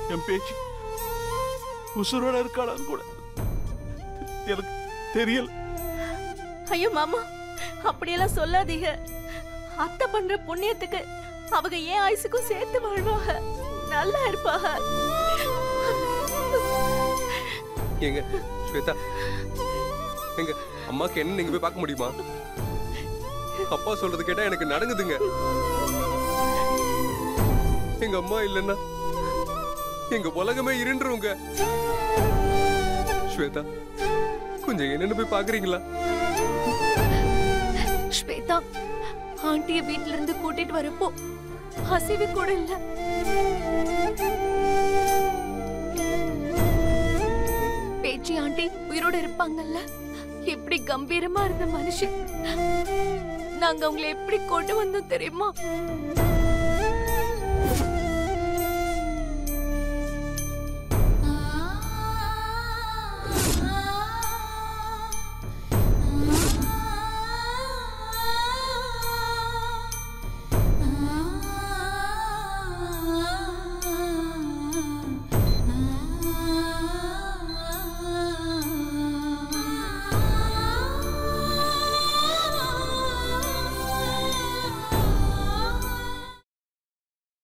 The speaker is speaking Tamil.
என் பேச்சு உசுரோட இருக்காளான்னு கூட எனக்கு தெரியல ஐயோ மாமா அப்படியெல்லாம் சொல்லாதீங்க அத்தை பண்ற புண்ணியத்துக்கு அவங்க ஏன் ஆயுசுக்கும் சேர்த்து வாழ்வாங்க நல்லா இருப்பாங்க எங்க ஸ்வேதா எங்க அம்மாக்கு என்ன நீங்க போய் பார்க்க முடியுமா அப்பா சொல்றது கேட்டா எனக்கு நடங்குதுங்க எங்க அம்மா இல்லைன்னா எங்க உலகமே இருண்டுருங்க ஸ்வேதா கொஞ்சம் என்னன்னு போய் பாக்குறீங்களா ஸ்வேதா ஆண்டிய வீட்ல இருந்து கூட்டிட்டு வரப்போ அசைவு கூட இல்ல பேச்சி ஆண்டி உயிரோட இருப்பாங்கல்ல எப்படி கம்பீரமா இருந்த மனுஷன் நாங்க அவங்களை எப்படி கொண்டு வந்தோம் தெரியுமா